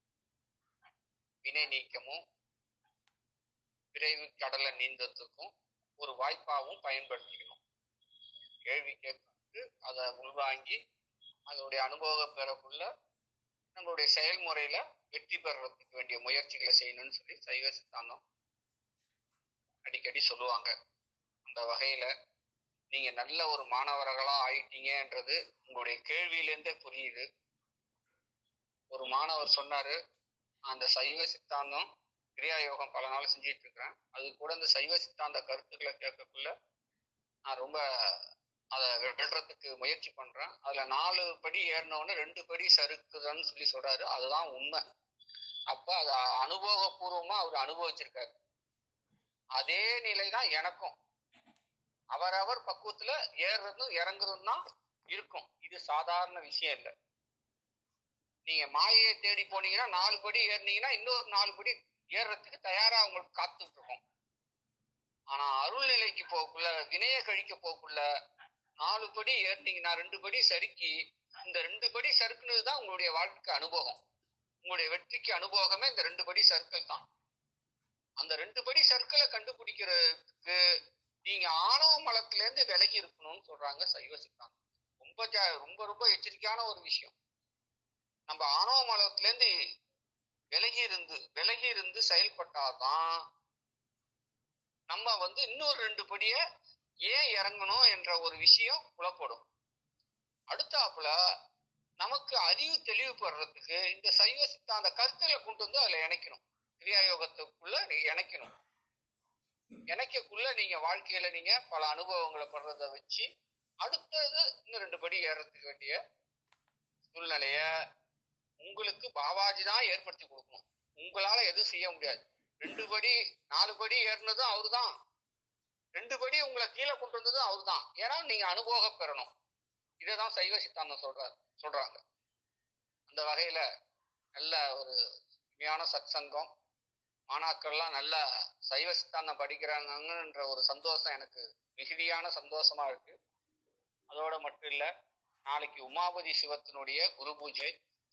வினை நீக்கமும் விரைவு கடலை நீந்தத்துக்கும் ஒரு வாய்ப்பாகவும் பயன்படுத்திக்கணும் கேள்வி கேட்டு அதை உள்வாங்கி அதனுடைய அனுபவம் பெறக்குள்ள நம்மளுடைய செயல்முறையில வெற்றி பெறறதுக்கு வேண்டிய முயற்சிகளை செய்யணும்னு சொல்லி சைவ சித்தாந்தம் அடிக்கடி சொல்லுவாங்க அந்த வகையில நீங்க நல்ல ஒரு மாணவர்களா ஆயிட்டீங்கன்றது உங்களுடைய கேள்வியிலேருந்தே புரியுது ஒரு மாணவர் சொன்னாரு அந்த சைவ சித்தாந்தம் கிரியா யோகம் பல நாள் செஞ்சிட்டு இருக்கிறேன் அது கூட இந்த சைவ சித்தாந்த கருத்துக்களை கேட்கக்குள்ள நான் ரொம்ப அதை வெல்றதுக்கு முயற்சி பண்றேன் அதுல நாலு படி ஏறினவொன்னு ரெண்டு படி சறுக்குதுன்னு சொல்லி சொல்றாரு அதுதான் உண்மை அப்ப அதை அனுபவபூர்வமா அவர் அனுபவிச்சிருக்காரு அதே நிலை தான் எனக்கும் அவரவர் பக்குவத்துல ஏறுறதும் இறங்குறதும் தான் இருக்கும் இது சாதாரண விஷயம் இல்லை நீங்க மாயையை தேடி போனீங்கன்னா நாலு படி ஏறினீங்கன்னா இன்னொரு நாலு படி ஏறுறதுக்கு தயாரா உங்களுக்கு காத்துட்டு இருக்கும் ஆனா அருள் நிலைக்கு போகக்குள்ள வினைய கழிக்க போகக்குள்ள நாலு படி ஏறினீங்கன்னா ரெண்டு படி சறுக்கி இந்த ரெண்டு படி சறுக்குனது தான் உங்களுடைய வாழ்க்கை அனுபவம் உங்களுடைய வெற்றிக்கு அனுபவமே இந்த ரெண்டு படி சர்க்கிள் தான் அந்த ரெண்டு படி சர்க்கிளை கண்டுபிடிக்கிறதுக்கு நீங்க ஆணவ மலத்துல இருந்து விலகி இருக்கணும்னு சொல்றாங்க சைவ சித்தாந்தம் ரொம்ப ஜா- ரொம்ப ரொம்ப எச்சரிக்கையான ஒரு விஷயம் நம்ம ஆணவ மலத்துல இருந்து விலகி இருந்து விலகி இருந்து செயல்பட்டாதான் நம்ம வந்து இன்னொரு ரெண்டு படிய ஏன் இறங்கணும் என்ற ஒரு விஷயம் புலப்படும் அடுத்தாப்புல நமக்கு அறிவு தெளிவுபடுறதுக்கு இந்த சைவ சித்தாந்த கருத்துல கொண்டு வந்து அதுல இணைக்கணும் கிரியா யோகத்துக்குள்ள நீங்க இணைக்கணும் இணைக்கக்குள்ள நீங்க வாழ்க்கையில நீங்க பல அனுபவங்களை படுறத வச்சு அடுத்தது இன்னும் ரெண்டு படி ஏறதுக்கு வேண்டிய சூழ்நிலைய உங்களுக்கு பாபாஜி தான் ஏற்படுத்தி கொடுக்கணும் உங்களால எதுவும் செய்ய முடியாது ரெண்டு படி நாலு படி ஏறினதும் அவருதான் ரெண்டு படி உங்களை கீழே கொண்டு வந்ததும் அவர்தான் ஏன்னா நீங்க அனுபவம் பெறணும் இதைதான் சைவ சித்தாந்தம் சொல்றாரு சொல்றாங்க அந்த வகையில நல்ல ஒரு உண்மையான சத்சங்கம் மாணாக்கள்லாம் நல்ல சைவ சித்தாந்தம் படிக்கிறாங்கன்ற ஒரு சந்தோஷம் எனக்கு மிகுதியான சந்தோஷமா இருக்கு அதோட மட்டும் இல்ல நாளைக்கு உமாபதி சிவத்தினுடைய குரு பூஜை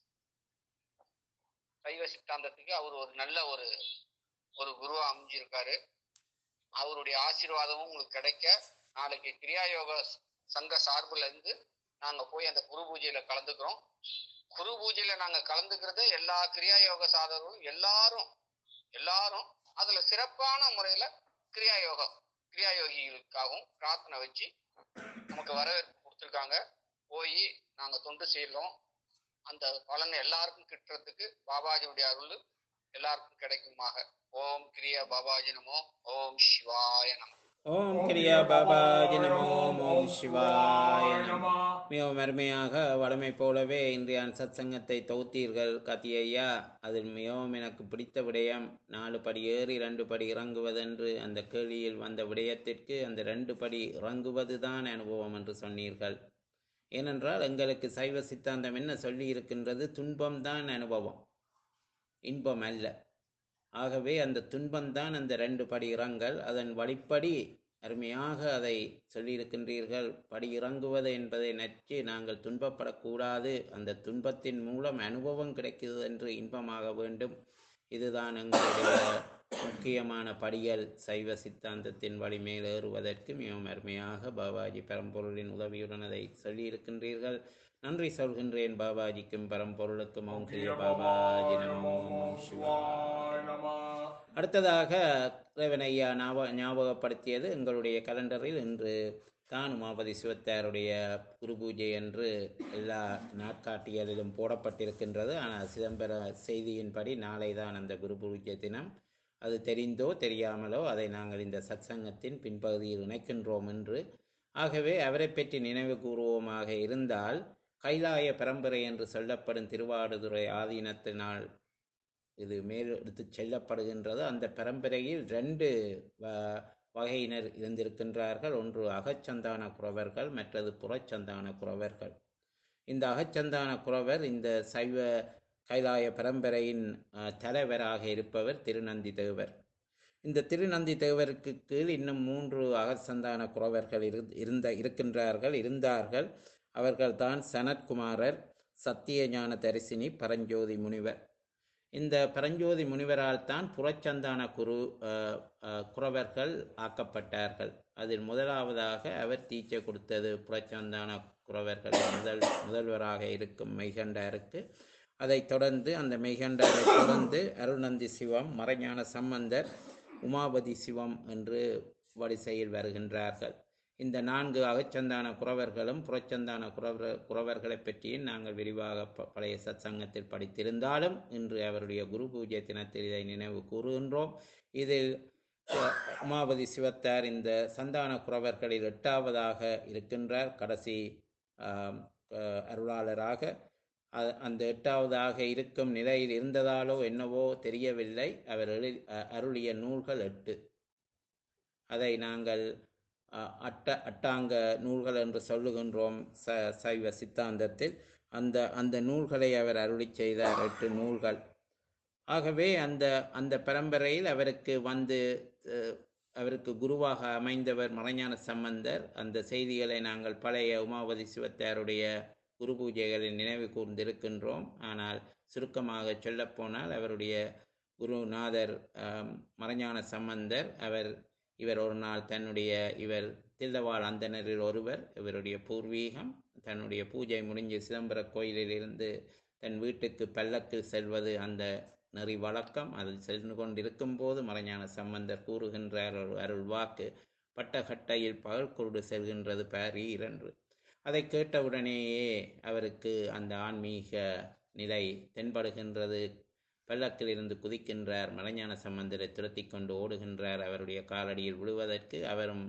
சைவ சித்தாந்தத்துக்கு அவர் ஒரு நல்ல ஒரு ஒரு குருவா அமைஞ்சிருக்காரு அவருடைய ஆசீர்வாதமும் உங்களுக்கு கிடைக்க நாளைக்கு கிரியா யோக சங்க சார்புல இருந்து நாங்க போய் அந்த குரு பூஜையில கலந்துக்கிறோம் குரு பூஜையில நாங்க கலந்துக்கிறது எல்லா கிரியா யோக சாதகரும் எல்லாரும் எல்லாரும் அதுல சிறப்பான முறையில கிரியா யோகம் கிரியா யோகிகளுக்காகவும் பிரார்த்தனை வச்சு நமக்கு வரவேற்பு கொடுத்துருக்காங்க போய் நாங்க தொண்டு செய்யறோம் அந்த பலன் எல்லாருக்கும் கிட்டுறதுக்கு பாபாஜியுடைய அருள் எல்லாருக்கும் கிடைக்குமாக ஓம் கிரியா பாபாஜி நமோ ஓம் சிவாய நமோ ஓம் கிரியா பாபாஜி நமோ ஓம் சிவாய நமோ மிகவும் அருமையாக வழமை போலவே இன்றைய சத்சங்கத்தை தொகுத்தீர்கள் கத்தியையா அதில் மிகவும் எனக்கு பிடித்த விடயம் நாலு படி ஏறி ரெண்டு படி இறங்குவதென்று அந்த கேள்வியில் வந்த விடயத்திற்கு அந்த ரெண்டு படி இறங்குவது தான் அனுபவம் என்று சொன்னீர்கள் ஏனென்றால் எங்களுக்கு சைவ சித்தாந்தம் என்ன சொல்லி இருக்கின்றது துன்பம்தான் அனுபவம் இன்பம் அல்ல ஆகவே அந்த துன்பம்தான் அந்த ரெண்டு படி இறங்கல் அதன் வழிப்படி அருமையாக அதை சொல்லியிருக்கின்றீர்கள் படி இறங்குவது என்பதை நச்சு நாங்கள் துன்பப்படக்கூடாது அந்த துன்பத்தின் மூலம் அனுபவம் கிடைக்கிறது என்று இன்பமாக வேண்டும் இதுதான் எங்களுடைய முக்கியமான படிகள் சைவ சித்தாந்தத்தின் வழி மேலேறுவதற்கு மிகவும் அருமையாக பாபாஜி பரம்பொருளின் உதவியுடன் அதை சொல்லியிருக்கின்றீர்கள் நன்றி சொல்கின்றேன் பாபாஜிக்கும் பரம்பொருளுக்கும் ஓம் கிரிய பாபாஜி நமோ ஓம் சிவாய அடுத்ததாக ரேவனையா ஞாபக ஞாபகப்படுத்தியது எங்களுடைய கலண்டரில் இன்று தான் உமாபதி சிவத்தாருடைய குரு பூஜை என்று எல்லா நாட்காட்டியலிலும் போடப்பட்டிருக்கின்றது ஆனால் சிதம்பர செய்தியின்படி நாளை தான் அந்த குரு பூஜை தினம் அது தெரிந்தோ தெரியாமலோ அதை நாங்கள் இந்த சத்சங்கத்தின் பின்பகுதியில் இணைக்கின்றோம் என்று ஆகவே அவரை பற்றி நினைவு கூறுவோமாக இருந்தால் கைலாய பரம்பரை என்று சொல்லப்படும் திருவாடுதுறை ஆதீனத்தினால் இது மேல் எடுத்து செல்லப்படுகின்றது அந்த பரம்பரையில் ரெண்டு வ- வகையினர் இருந்திருக்கின்றார்கள் ஒன்று அகச்சந்தான குறவர்கள் மற்றது புறச்சந்தான குறவர்கள் இந்த அகச்சந்தான குறவர் இந்த சைவ கைலாய பரம்பரையின் அஹ், தலைவராக இருப்பவர் திருநந்தி தேவர் இந்த திருநந்தி தேவருக்கு கீழ் இன்னும் மூன்று அகச்சந்தான குறவர்கள் இரு- இருந்த இருக்கின்றார்கள் இருந்தார்கள் அவர்கள்தான் சனத்குமாரர் சத்தியஞான தரிசினி பரஞ்சோதி முனிவர் இந்த பரஞ்சோதி முனிவரால் தான் புறச்சந்தான குரு அஹ், அஹ், குறவர்கள் ஆக்கப்பட்டார்கள் அதில் முதலாவதாக அவர் தீட்சை கொடுத்தது புறச்சந்தான குறவர்கள் முதல் முதல்வராக இருக்கும் மெய்கண்டாருக்கு அதைத் தொடர்ந்து அந்த மெய்கண்டாரை தொடர்ந்து அருள்நந்தி சிவம் மறைஞான சம்பந்தர் உமாபதி சிவம் என்று வரிசையில் வருகின்றார்கள் இந்த நான்கு அகச்சந்தான குறவர்களும் புறச்சந்தான குறவர் குறவர்களை பற்றியும் நாங்கள் விரிவாக ப- பழைய சத்சங்கத்தில் படித்திருந்தாலும் இன்று அவருடைய குரு பூஜை தினத்தில் இதை நினைவு கூறுகின்றோம் இதில் அஹ், உமாபதி சிவத்தார் இந்த சந்தான குறவர்களில் எட்டாவதாக இருக்கின்றார் கடைசி ஆம், அஹ், அருளாளராக அ- அந்த எட்டாவதாக இருக்கும் நிலையில் இருந்ததாலோ என்னவோ தெரியவில்லை அவர் எழு அ- அருளிய நூல்கள் எட்டு அதை நாங்கள் அ, அட்ட அட்டாங்க நூல்கள் என்று சொல்லுகின்றோம் ச சைவ சித்தாந்தத்தில் அந்த அந்த நூல்களை அவர் அருளி செய்தார் எட்டு நூல்கள் ஆகவே அந்த அந்த பரம்பரையில் அவருக்கு வந்து அஹ், அவருக்கு குருவாக அமைந்தவர் மறைஞான சம்பந்தர் அந்த செய்திகளை நாங்கள் பழைய உமாபதி சிவத்தாருடைய குரு பூஜைகளில் நினைவு கூர்ந்திருக்கின்றோம் ஆனால் சுருக்கமாக சொல்லப்போனால் அவருடைய குருநாதர் ஆம், மறைஞான சம்பந்தர் அவர் இவர் ஒரு நாள் தன்னுடைய இவர் தில்லவாள் அந்தனரில் ஒருவர் இவருடைய பூர்வீகம் தன்னுடைய பூஜை முடிஞ்சு சிதம்பர கோயிலில் இருந்து தன் வீட்டுக்கு பல்லக்கில் செல்வது அந்த நெறி வழக்கம் அதில் சென்று கொண்டிருக்கும் போது மறைஞான சம்பந்தர் கூறுகின்றார் ஒரு அருள் வாக்கு பட்டகட்டையில் பகல் குருடு செல்கின்றது பாரீர் என்று அதை கேட்டவுடனேயே அவருக்கு அந்த ஆன்மீக நிலை தென்படுகின்றது பல்லக்கில் இருந்து குதிக்கின்றார் மலைஞான சம்பந்தரை துரத்தி கொண்டு ஓடுகின்றார் அவருடைய காலடியில் விழுவதற்கு அவரும்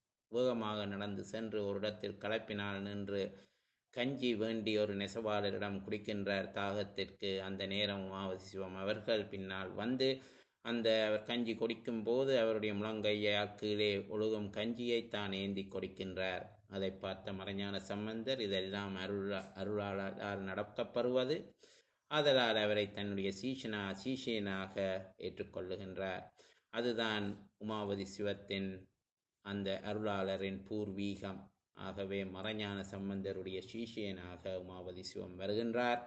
வேகமாக நடந்து சென்று ஒரு இடத்தில் கலப்பினால் நின்று கஞ்சி வேண்டி ஒரு நெசவாளரிடம் குடிக்கின்றார் தாகத்திற்கு அந்த நேரம் உமாவதி சிவம் அவர்கள் பின்னால் வந்து அந்த அவர் கஞ்சி குடிக்கும் போது அவருடைய முழங்கையால் கீழே ஒழுகும் கஞ்சியை தான் ஏந்தி கொடுக்கின்றார் அதை பார்த்த மறைஞான சம்பந்தர் இதெல்லாம் அருள் அருளாளால் நடக்கப்படுவது ஆதலால் அவரை தன்னுடைய சீஷனா சீஷியனாக ஏற்றுக்கொள்ளுகின்றார் அதுதான் உமாவதி சிவத்தின் அந்த அருளாளரின் பூர்வீகம் ஆகவே மறைஞான சம்பந்தருடைய சீஷியனாக உமாவதி சிவம் வருகின்றார்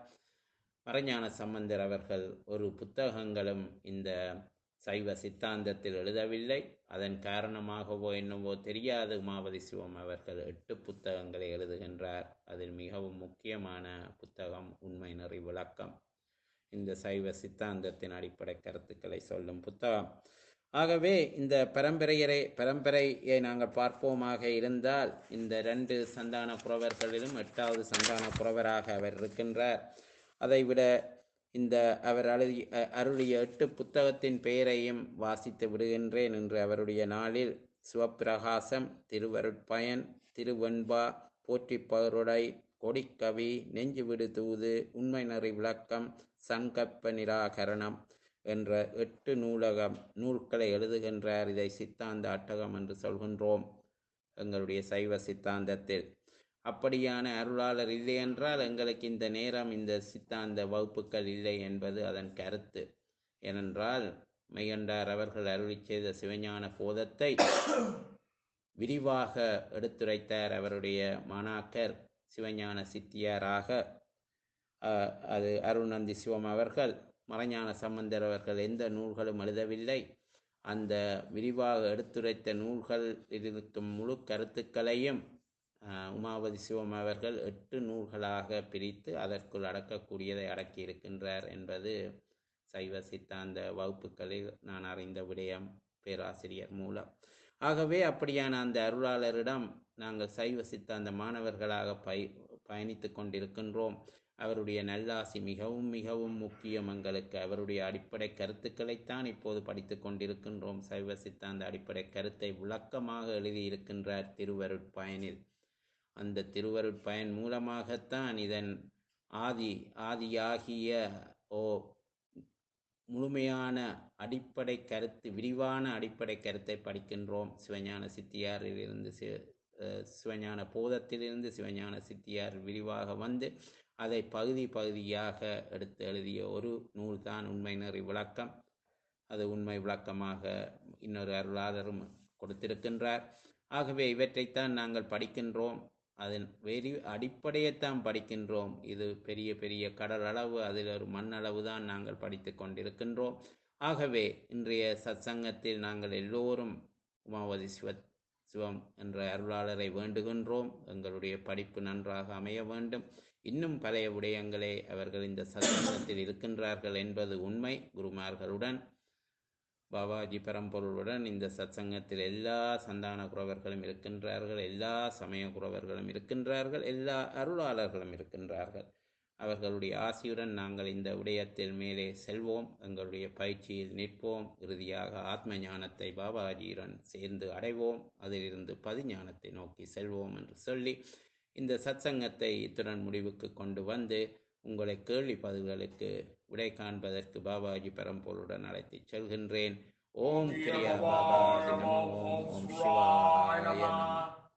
மறைஞான சம்பந்தர் அவர்கள் ஒரு புத்தகங்களும் இந்த சைவ சித்தாந்தத்தில் எழுதவில்லை அதன் காரணமாகவோ என்னவோ தெரியாது உமாவதி சிவம் அவர்கள் எட்டு புத்தகங்களை எழுதுகின்றார் அதில் மிகவும் முக்கியமான புத்தகம் உண்மை நெறி விளக்கம் இந்த சைவ சித்தாந்தத்தின் அடிப்படை கருத்துக்களை சொல்லும் புத்தகம் ஆகவே இந்த பரம்பரையரை பரம்பரையை நாங்கள் பார்ப்போமாக இருந்தால் இந்த ரெண்டு சந்தான புறவர்களிலும் எட்டாவது சந்தான புறவராக அவர் இருக்கின்றார் அதைவிட இந்த அவர் அழுதி அ- அருளிய எட்டு புத்தகத்தின் பெயரையும் வாசித்து விடுகின்றேன் என்று அவருடைய நாளில் சிவப்பிரகாசம் திருவருட்பயன் திருவெண்பா போற்றிப்பகருடை கொடிக்கவி நெஞ்சுவிடு தூது உண்மை நெறி விளக்கம் சங்கப்ப நிராகரணம் என்ற எட்டு நூலகம் நூல்களை எழுதுகின்றார் இதை சித்தாந்த அட்டகம் என்று சொல்கின்றோம் எங்களுடைய சைவ சித்தாந்தத்தில் அப்படியான அருளாளர் இல்லை என்றால் எங்களுக்கு இந்த நேரம் இந்த சித்தாந்த வகுப்புகள் இல்லை என்பது அதன் கருத்து ஏனென்றால் மெய்யண்டார் அவர்கள் அருளி செய்த சிவஞான போதத்தை விரிவாக எடுத்துரைத்தார் அவருடைய மாணாக்கர் சிவஞான சித்தியாராக அஹ், அது அருள்நந்தி சிவம் அவர்கள் மறைஞான சம்பந்தர் அவர்கள் எந்த நூல்களும் எழுதவில்லை அந்த விரிவாக எடுத்துரைத்த நூல்களில் இருக்கும் முழு கருத்துக்களையும் அஹ், உமாபதி சிவம் அவர்கள் எட்டு நூல்களாக பிரித்து அதற்குள் அடக்கக்கூடியதை அடக்கி இருக்கின்றார் என்பது சைவ சித்தாந்த வகுப்புகளில் நான் அறிந்த விடயம் பேராசிரியர் மூலம் ஆகவே அப்படியான அந்த அருளாளரிடம் நாங்கள் சைவ சித்தாந்த மாணவர்களாக பய பயணித்து கொண்டிருக்கின்றோம் அவருடைய நல்லாசி மிகவும் மிகவும் முக்கியம் எங்களுக்கு அவருடைய அடிப்படை கருத்துக்களைத்தான் இப்போது படித்து கொண்டிருக்கின்றோம் சைவ சித்தாந்த அடிப்படை கருத்தை விளக்கமாக எழுதியிருக்கின்றார் திருவருட்பயனில் அந்த திருவருட்பயன் மூலமாகத்தான் இதன் ஆதி ஆதியாகிய ஓ முழுமையான அடிப்படை கருத்து விரிவான அடிப்படை கருத்தை படிக்கின்றோம் சிவஞான சித்தியாரிலிருந்து சி அஹ் சிவஞான போதத்திலிருந்து சிவஞான சித்தியார் விரிவாக வந்து அதை பகுதி பகுதியாக எடுத்து எழுதிய ஒரு நூல்தான் உண்மை நெறி விளக்கம் அது உண்மை விளக்கமாக இன்னொரு அருளாளரும் கொடுத்திருக்கின்றார் ஆகவே இவற்றைத்தான் நாங்கள் படிக்கின்றோம் அதன் வெறி அடிப்படையைத்தான் படிக்கின்றோம் இது பெரிய பெரிய கடல் அளவு அதில் ஒரு மண் அளவு தான் நாங்கள் படித்து கொண்டிருக்கின்றோம் ஆகவே இன்றைய சத்சங்கத்தில் நாங்கள் எல்லோரும் உமாவதி சிவ சிவம் என்ற அருளாளரை வேண்டுகின்றோம் எங்களுடைய படிப்பு நன்றாக அமைய வேண்டும் இன்னும் பழைய விடயங்களே அவர்கள் இந்த சத்சங்கத்தில் இருக்கின்றார்கள் என்பது உண்மை குருமார்களுடன் பாபாஜி பரம்பொருளுடன் இந்த சத்சங்கத்தில் எல்லா சந்தான குறவர்களும் இருக்கின்றார்கள் எல்லா சமய குறவர்களும் இருக்கின்றார்கள் எல்லா அருளாளர்களும் இருக்கின்றார்கள் அவர்களுடைய ஆசியுடன் நாங்கள் இந்த விடயத்தில் மேலே செல்வோம் எங்களுடைய பயிற்சியில் நிற்போம் இறுதியாக ஆத்ம ஞானத்தை பாபாஜியுடன் சேர்ந்து அடைவோம் அதிலிருந்து பதிஞானத்தை நோக்கி செல்வோம் என்று சொல்லி இந்த சத்சங்கத்தை இத்துடன் முடிவுக்கு கொண்டு வந்து உங்களை கேள்வி பதில்களுக்கு விடை காண்பதற்கு பாபாஜி பரம்பொருளுடன் அழைத்துச் செல்கின்றேன் ஓம் கிரியா பாபாஜி நமோ ஓம் சிவாய நமோ